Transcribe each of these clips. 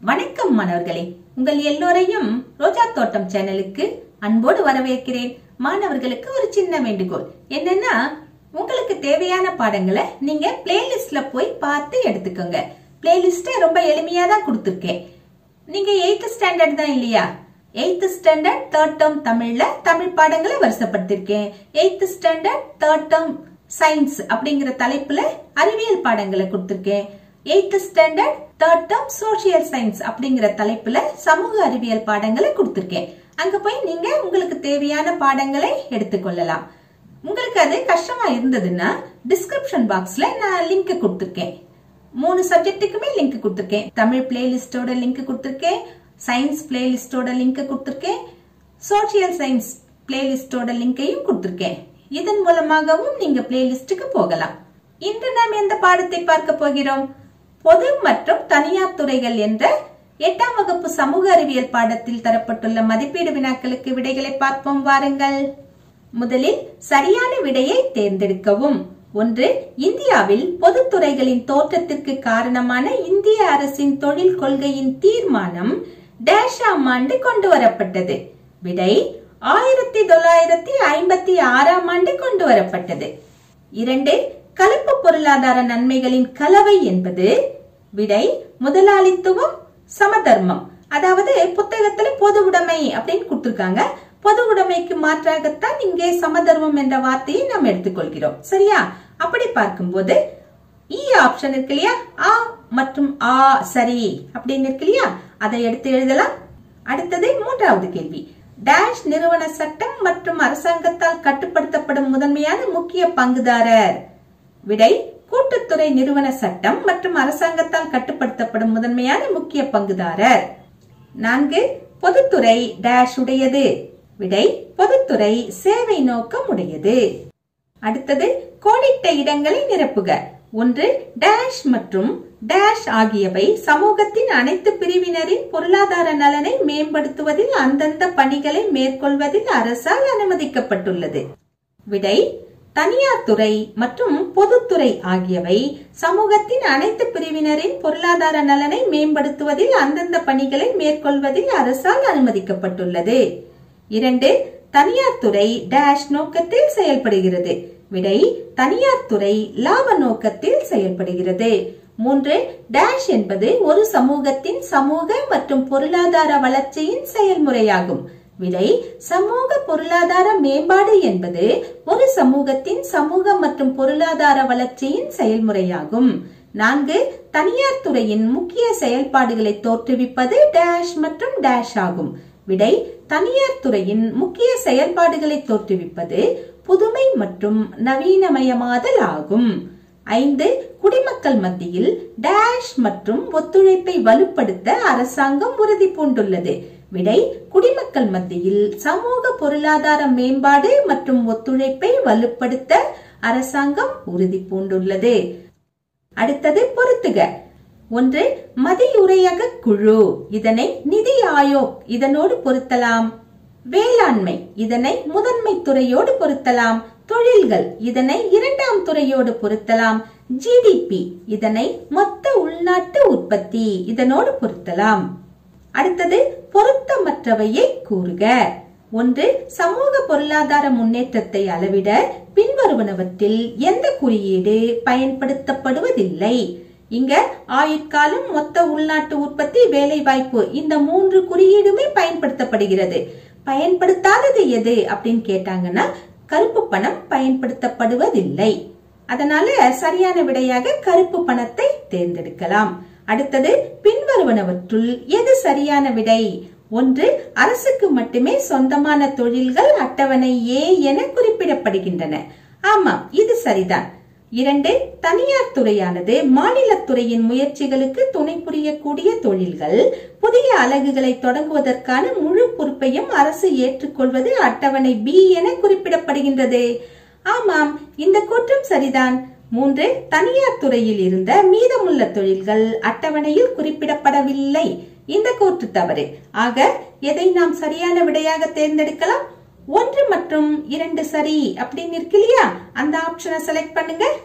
வணக்கம் மாணவர்களே உங்கள் எல்லோரையும் ரோஜா தோட்டம் சேனலுக்கு அன்போடு வரவேற்கிறேன் மாணவர்களுக்கு ஒரு சின்ன வேண்டுகோள் என்னன்னா உங்களுக்கு தேவையான பாடங்களை நீங்க பிளேலிஸ்ட்ல போய் பார்த்து எடுத்துக்கோங்க பிளேலிஸ்ட ரொம்ப எளிமையா தான் கொடுத்துருக்கேன் நீங்க எயித்து ஸ்டாண்டர்ட் தான் இல்லையா எயித்து ஸ்டாண்டர்ட் தேர்ட் டேர்ம் தமிழ்ல தமிழ் பாடங்களை வரிசைப்படுத்திருக்கேன் eighth standard third term science அப்படிங்கிற தலைப்புல அறிவியல் பாடங்களை கொடுத்திருக்கேன் eighth standard third term social science அப்படிங்கிற தலைப்புல சமூக அறிவியல் பாடங்களை கொடுத்திருக்கேன் அங்க போய் நீங்க உங்களுக்கு தேவையான பாடங்களை எடுத்துக்கொள்ளலாம் உங்களுக்கு அது கஷ்டமா இருந்ததுன்னா டிஸ்கிரிப்ஷன் பாக்ஸ்ல நான் லிங்க் கொடுத்திருக்கேன் மூணு சப்ஜெக்ட்டுக்குமே லிங்க் கொடுத்திருக்கேன் தமிழ் பிளேலிஸ்டோட லிங்க் கொடுத்திருக்கேன் சயின்ஸ் பிளேலிஸ்டோட லிங்க் கொடுத்திருக்கேன் சோசியல் சயின்ஸ் பிளேலிஸ்டோட லிங்கையும் கொடுத்திருக்கேன் இதன் மூலமாகவும் நீங்க பிளேலிஸ்டுக்கு போகலாம் இன்று நாம் எந்த பாடத்தை பார்க்க போகிறோம் பொது மற்றும் தனியார் துறைகள் என்ற எட்டாம் வகுப்பு சமூக அறிவியல் பாடத்தில் தரப்பட்டுள்ள மதிப்பீடு வினாக்களுக்கு விடைகளை பார்ப்போம் வாருங்கள் முதலில் சரியான விடையை தேர்ந்தெடுக்கவும் ஒன்று இந்தியாவில் பொதுத்துறைகளின் தோற்றத்திற்கு காரணமான இந்திய அரசின் தொழில் கொள்கையின் தீர்மானம் டேஷ் ஆம் ஆண்டு கொண்டு வரப்பட்டது விடை ஆயிரத்தி தொள்ளாயிரத்தி ஐம்பத்தி ஆறாம் ஆண்டு கொண்டு வரப்பட்டது இரண்டு கலப்பு பொருளாதார நன்மைகளின் கலவை என்பது விடை முதலாளித்துவம் சமதர்மம் அதாவது புத்தகத்துல பொது உடைமை அப்படின்னு கொடுத்திருக்காங்க பொது உடைமைக்கு மாற்றாகத்தான் இங்கே சமதர்மம் என்ற வார்த்தையை நாம் எடுத்துக்கொள்கிறோம் சரியா அப்படி பார்க்கும்போது இ ஆப்ஷன் இருக்கு இல்லையா ஆ மற்றும் ஆ சரி அப்படின்னு இருக்கு இல்லையா அதை எடுத்து எழுதலாம் அடுத்தது மூன்றாவது கேள்வி டேஷ் நிறுவன சட்டம் மற்றும் அரசாங்கத்தால் கட்டுப்படுத்தப்படும் முதன்மையான முக்கிய பங்குதாரர் விடை கூட்டுத்துறை நிறுவன சட்டம் மற்றும் அரசாங்கத்தால் கட்டுப்படுத்தப்படும் முதன்மையான முக்கிய பங்குதாரர் நான்கு பொதுத்துறை டேஷ் உடையது விடை பொதுத்துறை சேவை நோக்கம் உடையது அடுத்தது கோடிட்ட இடங்களை நிரப்புக ஒன்று டேஷ் மற்றும் டேஷ் ஆகியவை சமூகத்தின் அனைத்து பிரிவினரின் பொருளாதார நலனை மேம்படுத்துவதில் அந்தந்த பணிகளை மேற்கொள்வதில் அரசால் அனுமதிக்கப்பட்டுள்ளது விடை தனியார் துறை மற்றும் பொதுத்துறை ஆகியவை சமூகத்தின் அனைத்து பிரிவினரின் பொருளாதார நலனை மேம்படுத்துவதில் அந்தந்த பணிகளை மேற்கொள்வதில் அரசால் அனுமதிக்கப்பட்டுள்ளது இரண்டு தனியார் துறை டேஷ் நோக்கத்தில் செயல்படுகிறது விடை தனியார் துறை லாப நோக்கத்தில் செயல்படுகிறது மூன்று டேஷ் என்பது ஒரு சமூகத்தின் சமூக மற்றும் பொருளாதார வளர்ச்சியின் செயல்முறையாகும் விடை சமூக பொருளாதார மேம்பாடு என்பது ஒரு சமூகத்தின் சமூக மற்றும் பொருளாதார வளர்ச்சியின் செயல்முறையாகும் நான்கு தனியார் துறையின் முக்கிய செயல்பாடுகளை தோற்றுவிப்பது டேஷ் மற்றும் டேஷ் ஆகும் விடை தனியார் துறையின் முக்கிய செயல்பாடுகளை தோற்றுவிப்பது புதுமை மற்றும் நவீனமயமாதல் ஆகும் ஐந்து குடிமக்கள் மத்தியில் டேஷ் மற்றும் ஒத்துழைப்பை வலுப்படுத்த அரசாங்கம் உறுதி பூண்டுள்ளது விடை குடிமக்கள் மத்தியில் சமூக பொருளாதார மேம்பாடு மற்றும் ஒத்துழைப்பை வலுப்படுத்த அரசாங்கம் உறுதி பூண்டுள்ளது அடுத்தது பொருத்துக ஒன்று மதியுரையக குழு இதனை நிதி ஆயோக் இதனோடு பொருத்தலாம் வேளாண்மை இதனை முதன்மை துறையோடு பொருத்தலாம் தொழில்கள் இதனை இரண்டாம் துறையோடு பொருத்தலாம் ஜிடிபி இதனை மொத்த உள்நாட்டு உற்பத்தி இதனோடு பொருத்தலாம் அடுத்தது பொருத்தமற்றவையை கூறுக ஒன்று சமூக பொருளாதார முன்னேற்றத்தை அளவிட பின்வருவனவற்றில் எந்த குறியீடு பயன்படுத்தப்படுவதில்லை இங்க ஆயுட்காலம் மொத்த உள்நாட்டு உற்பத்தி வேலை வாய்ப்பு இந்த மூன்று குறியீடுமே பயன்படுத்தப்படுகிறது பயன்படுத்தாதது எது அப்படின்னு கேட்டாங்கன்னா கருப்பு பணம் பயன்படுத்தப்படுவதில்லை அதனால சரியான விடையாக கருப்பு பணத்தை தேர்ந்தெடுக்கலாம் அடுத்தது பின்வருவனவற்றுள் எது சரியான விடை ஒன்று அரசுக்கு மட்டுமே சொந்தமான தொழில்கள் அட்டவணை ஏ என குறிப்பிடப்படுகின்றன ஆமாம் இது சரிதான் இரண்டு தனியார் துறையானது மாநில துறையின் முயற்சிகளுக்கு துணை புரியக்கூடிய தொழில்கள் புதிய அலகுகளை தொடங்குவதற்கான முழு பொறுப்பையும் அரசு ஏற்றுக்கொள்வது அட்டவணை பி என குறிப்பிடப்படுகின்றது ஆமாம் இந்த குற்றம் சரிதான் மூன்று தனியார் துறையில் இருந்த மீதமுள்ள தொழில்கள் அட்டவணையில் குறிப்பிடப்படவில்லை இந்த கூற்று தவறு ஆக எதை நாம் சரியான விடையாக தேர்ந்தெடுக்கலாம் ஒன்று மற்றும் இரண்டு சரி அப்படின்னு இருக்கு இல்லையா அந்த ஆப்ஷனை செலக்ட் பண்ணுங்க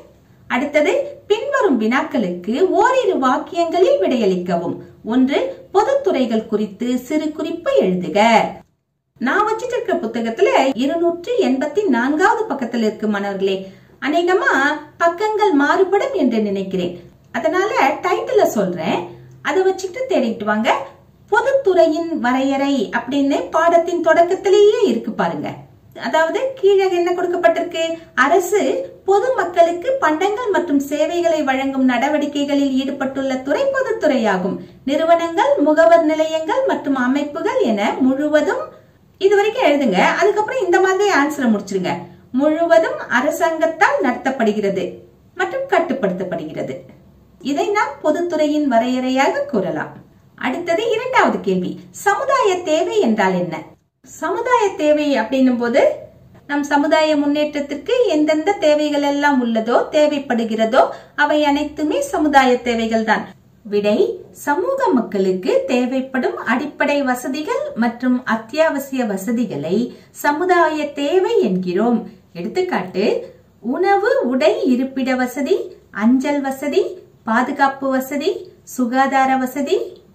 அடுத்தது பின்வரும் வினாக்களுக்கு ஓரிரு வாக்கியங்களில் விடையளிக்கவும் ஒன்று பொதுத்துறைகள் குறித்து சிறு குறிப்பு எழுதுக நான் வச்சிட்டு இருக்க புத்தகத்துல இருநூற்றி எண்பத்தி நான்காவது பக்கத்துல இருக்கு மாணவர்களே அநேகமா பக்கங்கள் மாறுபடும் என்று நினைக்கிறேன் அதனால டைட்டில சொல்றேன் அதை வச்சுட்டு தேடிட்டு வாங்க பொதுத்துறையின் வரையறை அப்படின்னு பாடத்தின் தொடக்கத்திலேயே இருக்கு பாருங்க அதாவது கீழே என்ன கொடுக்கப்பட்டிருக்கு அரசு பொதுமக்களுக்கு பண்டங்கள் மற்றும் சேவைகளை வழங்கும் நடவடிக்கைகளில் ஈடுபட்டுள்ள துறை பொதுத்துறையாகும் நிறுவனங்கள் முகவர் நிலையங்கள் மற்றும் அமைப்புகள் என முழுவதும் இது வரைக்கும் எழுதுங்க அதுக்கப்புறம் இந்த மாதிரி ஆன்சரை முடிச்சிருங்க முழுவதும் அரசாங்கத்தால் நடத்தப்படுகிறது மற்றும் கட்டுப்படுத்தப்படுகிறது இதை நாம் பொதுத்துறையின் வரையறையாக கூறலாம் அடுத்தது இரண்டாவது கேள்வி சமுதாய தேவை என்றால் என்ன சமுதாய தேவை அப்படின்னும் போது நம் சமுதாய முன்னேற்றத்திற்கு எந்தெந்த தேவைகள் எல்லாம் உள்ளதோ தேவைப்படுகிறதோ அவை அனைத்துமே சமுதாய தேவைகள் தான் விடை சமூக மக்களுக்கு தேவைப்படும் அடிப்படை வசதிகள் மற்றும் அத்தியாவசிய வசதிகளை சமுதாய தேவை என்கிறோம் எடுத்துக்காட்டு உணவு உடை இருப்பிட வசதி அஞ்சல் வசதி பாதுகாப்பு வசதி சுகாதார வசதி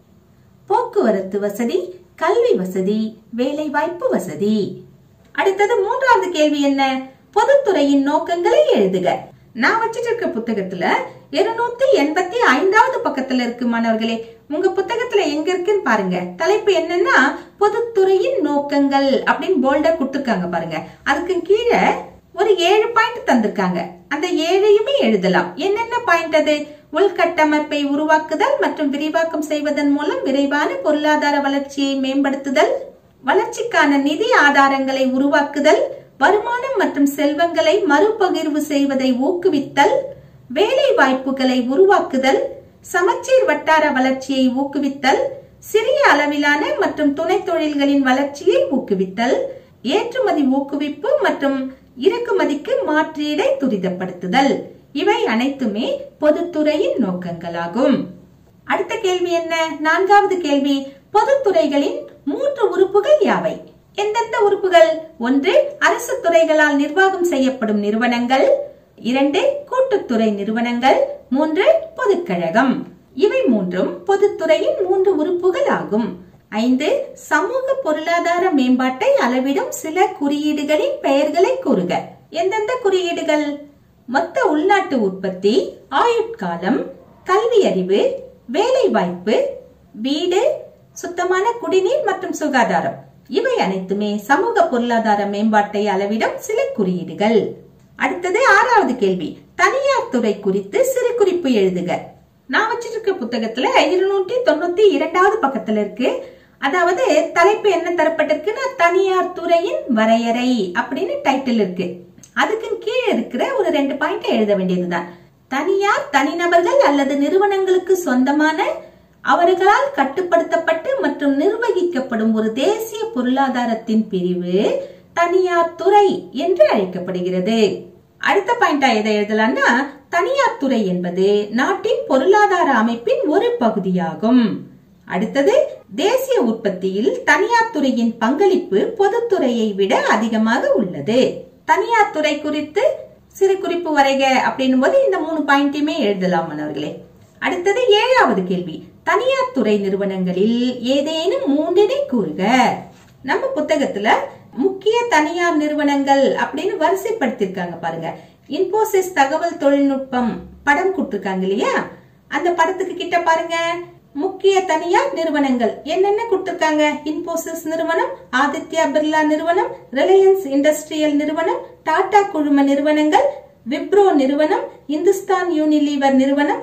போக்குவரத்து வசதி கல்வி வசதி வேலை வாய்ப்பு வசதி அடுத்தது மூன்றாவது கேள்வி என்ன பொதுத்துறையின் நோக்கங்களை எழுதுக நான் வச்சிட்டு இருக்க புத்தகத்துல இருநூத்தி எண்பத்தி ஐந்தாவது பக்கத்துல இருக்கு மாணவர்களே உங்க புத்தகத்துல எங்க இருக்குன்னு பாருங்க தலைப்பு என்னன்னா பொதுத்துறையின் நோக்கங்கள் அப்படின்னு போல்டா கொடுத்துருக்காங்க பாருங்க அதுக்கு கீழே ஒரு ஏழு பாயிண்ட் தந்திருக்காங்க அந்த ஏழையுமே எழுதலாம் என்னென்ன பாயிண்ட் அது உள்கட்டமைப்பை உருவாக்குதல் மற்றும் விரிவாக்கம் செய்வதன் மூலம் விரைவான பொருளாதார வளர்ச்சியை மேம்படுத்துதல் வளர்ச்சிக்கான நிதி ஆதாரங்களை உருவாக்குதல் வருமானம் மற்றும் செல்வங்களை மறுபகிர்வு செய்வதை ஊக்குவித்தல் வேலை வாய்ப்புகளை உருவாக்குதல் சமச்சீர் வட்டார வளர்ச்சியை ஊக்குவித்தல் சிறிய அளவிலான மற்றும் துணை தொழில்களின் வளர்ச்சியை ஊக்குவித்தல் ஏற்றுமதி ஊக்குவிப்பு மற்றும் இறக்குமதிக்கு மாற்றீடை துரிதப்படுத்துதல் இவை அனைத்துமே பொதுத்துறையின் நோக்கங்களாகும் அடுத்த கேள்வி என்ன நான்காவது கேள்வி பொதுத்துறைகளின் மூன்று உறுப்புகள் யாவை எந்தெந்த உறுப்புகள் ஒன்று அரசு துறைகளால் நிர்வாகம் செய்யப்படும் நிறுவனங்கள் இரண்டு கூட்டுத்துறை நிறுவனங்கள் மூன்று பொதுக்கழகம் இவை மூன்றும் பொதுத்துறையின் மூன்று உறுப்புகள் ஆகும் ஐந்து சமூக பொருளாதார மேம்பாட்டை அளவிடும் சில குறியீடுகளின் பெயர்களை கூறுக எந்தெந்த குறியீடுகள் மொத்த உள்நாட்டு உற்பத்தி ஆயுட்காலம் கல்வி அறிவு வேலை வாய்ப்பு வீடு சுத்தமான குடிநீர் மற்றும் சுகாதாரம் இவை அனைத்துமே சமூக பொருளாதார மேம்பாட்டை அளவிடும் சில குறியீடுகள் அடுத்தது ஆறாவது கேள்வி தனியார் துறை குறித்து சிறு குறிப்பு எழுதுக நான் வச்சிருக்க புத்தகத்துல இருநூற்றி தொண்ணூத்தி இரண்டாவது பக்கத்துல இருக்கு அதாவது தலைப்பு என்ன தரப்பட்டிருக்குன்னா தனியார் துறையின் வரையறை அப்படின்னு டைட்டில் இருக்கு அதுக்கு கீழே இருக்கிற ஒரு ரெண்டு பாயிண்ட் எழுத வேண்டியதுதான் தனியார் தனிநபர்கள் அல்லது நிறுவனங்களுக்கு சொந்தமான அவர்களால் கட்டுப்படுத்தப்பட்டு மற்றும் நிர்வகிக்கப்படும் ஒரு தேசிய பொருளாதாரத்தின் பிரிவு தனியார் துறை என்று அழைக்கப்படுகிறது அடுத்த பாயிண்டா எதை எழுதலாம்னா தனியார் துறை என்பது நாட்டின் பொருளாதார அமைப்பின் ஒரு பகுதியாகும் அடுத்தது தேசிய உற்பத்தியில் தனியார் துறையின் பங்களிப்பு பொதுத்துறையை விட அதிகமாக உள்ளது தனியார் துறை குறித்து சிறு குறிப்பு வரைக அப்படின்னும் போது இந்த மூணு பாயிண்டையுமே எழுதலாம் மாணவர்களே அடுத்தது ஏழாவது கேள்வி தனியார் துறை நிறுவனங்களில் ஏதேனும் மூன்றினை கூறுக நம்ம புத்தகத்துல முக்கிய தனியார் நிறுவனங்கள் அப்படின்னு வரிசைப்படுத்திருக்காங்க பாருங்க இன்போசிஸ் தகவல் தொழில்நுட்பம் படம் கொடுத்திருக்காங்க இல்லையா அந்த படத்துக்கு கிட்ட பாருங்க முக்கிய தனியார் நிறுவனங்கள் என்னென்ன கொடுத்திருக்காங்க இன்போசிஸ் நிறுவனம் ஆதித்யா பிர்லா நிறுவனம் ரிலையன்ஸ் இண்டஸ்ட்ரியல் நிறுவனம் டாடா குழும நிறுவனங்கள் விப்ரோ நிறுவனம் இந்துஸ்தான் யூனிலீவர் நிறுவனம்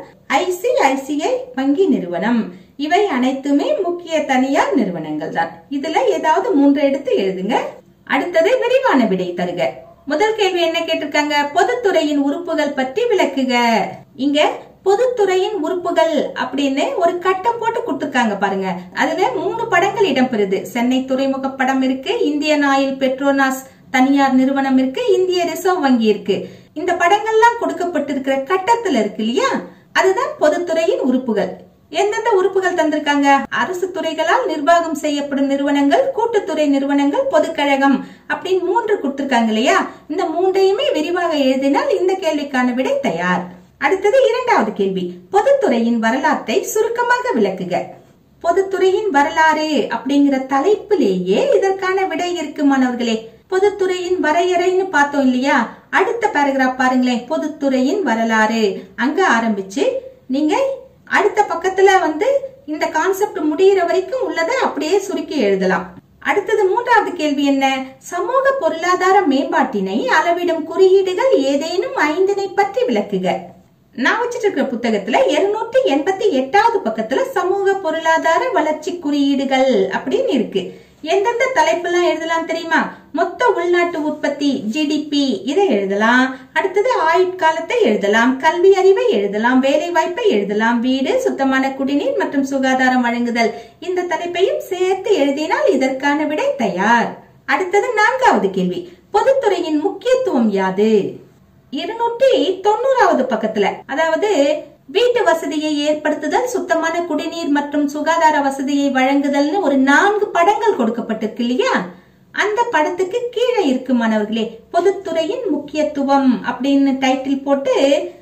ஐசிஐசிஐ வங்கி நிறுவனம் இவை அனைத்துமே முக்கிய தனியார் நிறுவனங்கள் தான் இதுல ஏதாவது மூன்று எடுத்து எழுதுங்க அடுத்தது விரிவான விடை தருக முதல் கேள்வி என்ன கேட்டிருக்காங்க பொதுத்துறையின் உறுப்புகள் பற்றி விளக்குக இங்க பொதுத்துறையின் உறுப்புகள் அப்படின்னு ஒரு கட்டம் போட்டு கொடுத்திருக்காங்க பாருங்க அதுல மூணு படங்கள் இடம்பெறுது சென்னை துறைமுக படம் இருக்கு இந்தியன் ஆயில் பெட்ரோனாஸ் தனியார் நிறுவனம் இருக்கு இந்திய ரிசர்வ் வங்கி இருக்கு இந்த படங்கள்லாம் கொடுக்கப்பட்டிருக்கிற கட்டத்துல இருக்கு இல்லையா அதுதான் பொதுத்துறையின் உறுப்புகள் எந்தெந்த உறுப்புகள் தந்திருக்காங்க அரசு துறைகளால் நிர்வாகம் செய்யப்படும் நிறுவனங்கள் கூட்டுத்துறை நிறுவனங்கள் பொதுக்கழகம் அப்படின்னு மூன்று கொடுத்திருக்காங்க இல்லையா இந்த மூன்றையுமே விரிவாக எழுதினால் இந்த கேள்விக்கான விடை தயார் அடுத்தது இரண்டாவது கேள்வி பொதுத்துறையின் வரலாற்றை சுருக்கமாக விளக்குக பொதுத்துறையின் வரலாறு அப்படிங்கிற தலைப்பிலேயே இதற்கான விடை இருக்கு மாணவர்களே பொதுத்துறையின் வரையறைன்னு பார்த்தோம் இல்லையா அடுத்த பேராகிராஃப் பாருங்களேன் பொதுத்துறையின் வரலாறு அங்க ஆரம்பிச்சு நீங்க அடுத்த பக்கத்துல வந்து இந்த கான்செப்ட் முடியிற வரைக்கும் உள்ளதை அப்படியே சுருக்கி எழுதலாம் அடுத்தது மூன்றாவது கேள்வி என்ன சமூக பொருளாதார மேம்பாட்டினை அளவிடும் குறியீடுகள் ஏதேனும் ஐந்தினை பற்றி விளக்குக நான் வச்சிட்டு இருக்கிற புத்தகத்துல இருநூற்றி எண்பத்தி எட்டாவது பக்கத்துல சமூக பொருளாதார வளர்ச்சி குறியீடுகள் அப்படின்னு இருக்கு எந்தெந்த தலைப்புலாம் எழுதலாம் தெரியுமா மொத்த உள்நாட்டு உற்பத்தி ஜிடிபி இதை எழுதலாம் அடுத்தது ஆயுட்காலத்தை எழுதலாம் கல்வி அறிவை எழுதலாம் வேலை வாய்ப்பை எழுதலாம் வீடு சுத்தமான குடிநீர் மற்றும் சுகாதாரம் வழங்குதல் இந்த தலைப்பையும் சேர்த்து எழுதினால் இதற்கான விடை தயார் அடுத்தது நான்காவது கேள்வி பொதுத்துறையின் முக்கியத்துவம் யாது இருநூற்றி தொண்ணூறாவது பக்கத்துல அதாவது வீட்டு வசதியை ஏற்படுத்துதல் சுத்தமான குடிநீர் மற்றும் சுகாதார வசதியை வழங்குதல்னு ஒரு நான்கு படங்கள் கொடுக்கப்பட்டிருக்கு இல்லையா அந்த படத்துக்கு கீழே இருக்கு மாணவர்களே பொதுத்துறையின் முக்கியத்துவம் அப்படின்னு டைட்டில் போட்டு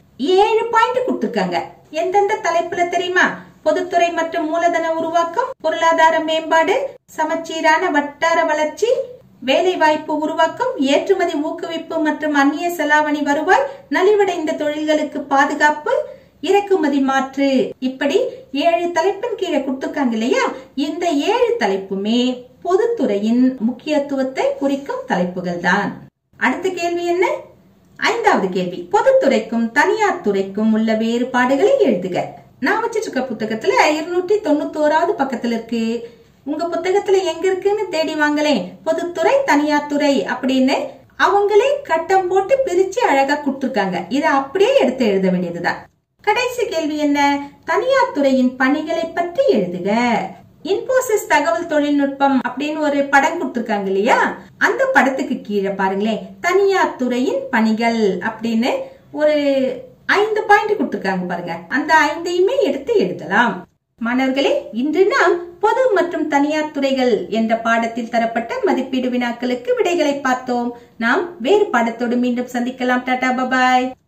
ஏழு பாயிண்ட் கொடுத்திருக்காங்க எந்தெந்த தலைப்புல தெரியுமா பொதுத்துறை மற்றும் மூலதன உருவாக்கம் பொருளாதார மேம்பாடு சமச்சீரான வட்டார வளர்ச்சி வேலை வாய்ப்பு உருவாக்கம் ஏற்றுமதி ஊக்குவிப்பு மற்றும் அந்நிய செலாவணி வருவாய் நலிவடைந்த தொழில்களுக்கு பாதுகாப்பு இறக்குமதி மாற்று இப்படி ஏழு தலைப்பின் கீழே கொடுத்திருக்காங்க இல்லையா இந்த ஏழு தலைப்புமே பொதுத்துறையின் முக்கியத்துவத்தை குறிக்கும் தலைப்புகள் தான் அடுத்த கேள்வி என்ன ஐந்தாவது கேள்வி பொதுத்துறைக்கும் தனியார் துறைக்கும் உள்ள வேறுபாடுகளை எழுதுக நான் வச்சிட்டு இருக்க புத்தகத்துல இருநூற்றி தொண்ணூத்தோராவது பக்கத்துல இருக்கு உங்க புத்தகத்துல எங்க இருக்குன்னு தேடி வாங்களேன் பொதுத்துறை தனியார் துறை அப்படின்னு அவங்களே கட்டம் போட்டு பிரிச்சு அழகா கொடுத்திருக்காங்க இத அப்படியே எடுத்து எழுத வேண்டியதுதான் கடைசி கேள்வி என்ன தனியார் துறையின் பணிகளை பற்றி எழுதுக இன்போசிஸ் தகவல் தொழில்நுட்பம் அப்படின்னு ஒரு படம் கொடுத்திருக்காங்க இல்லையா அந்த படத்துக்கு கீழே பாருங்களேன் தனியார் துறையின் பணிகள் அப்படின்னு ஒரு ஐந்து பாயிண்ட் கொடுத்திருக்காங்க பாருங்க அந்த ஐந்தையுமே எடுத்து எழுதலாம் மாணவர்களே இன்று நாம் பொது மற்றும் தனியார் துறைகள் என்ற பாடத்தில் தரப்பட்ட மதிப்பீடு வினாக்களுக்கு விடைகளை பார்த்தோம் நாம் வேறு பாடத்தோடு மீண்டும் சந்திக்கலாம் டாடா பபாய்